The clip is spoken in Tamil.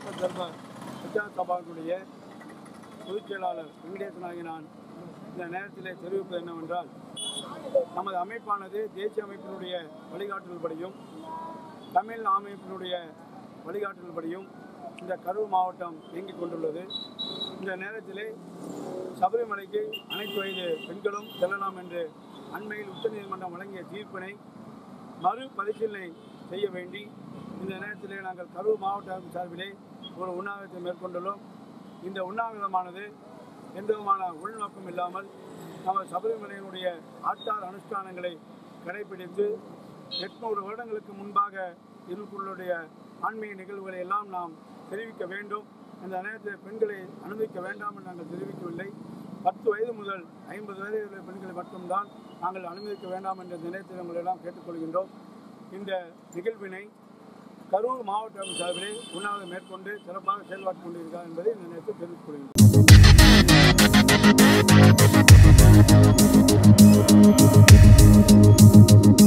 மாவட்ட தர்ம பிரச்சார சபாவினுடைய பொதுச் செயலாளர் வெங்கடேசன் ஆகிய நான் இந்த நேரத்திலே தெரிவிப்பது என்னவென்றால் நமது அமைப்பானது தேசிய அமைப்பினுடைய வழிகாட்டுதல்படியும் தமிழ் அமைப்பினுடைய வழிகாட்டுதல்படியும் இந்த கரூர் மாவட்டம் இயங்கிக் கொண்டுள்ளது இந்த நேரத்திலே சபரிமலைக்கு அனைத்து வயது பெண்களும் செல்லலாம் என்று அண்மையில் உச்சநீதிமன்றம் வழங்கிய தீர்ப்பினை மறு பரிசீலனை செய்ய வேண்டி இந்த நேரத்திலே நாங்கள் கரூர் மாவட்ட சார்பிலே ஒரு உண்ணாவிரத்தை மேற்கொண்டுள்ளோம் இந்த உண்ணாவிரதமானது எந்த விதமான உள்நோக்கம் இல்லாமல் நமது சபரிமலையினுடைய ஆச்சார அனுஷ்டானங்களை கடைபிடித்து எட்நூறு வருடங்களுக்கு முன்பாக இதுக்குள்ளுடைய ஆன்மீக நிகழ்வுகளை எல்லாம் நாம் தெரிவிக்க வேண்டும் இந்த நேரத்தில் பெண்களை அனுமதிக்க வேண்டாம் என்று நாங்கள் தெரிவிக்கவில்லை பத்து வயது முதல் ஐம்பது வயது உள்ள பெண்களை மட்டும்தான் நாங்கள் அனுமதிக்க வேண்டாம் என்ற நிலையத்தில் உங்களெல்லாம் கேட்டுக்கொள்கின்றோம் இந்த நிகழ்வினை கரூர் மாவட்ட சார்பிலே உண்ணாவிரதம் மேற்கொண்டு சிறப்பாக செயல்பாட்டு கொண்டிருக்கிறார் என்பதை இந்த நேரத்தில் தெரிவித்துக் கொள்கின்றோம் Thank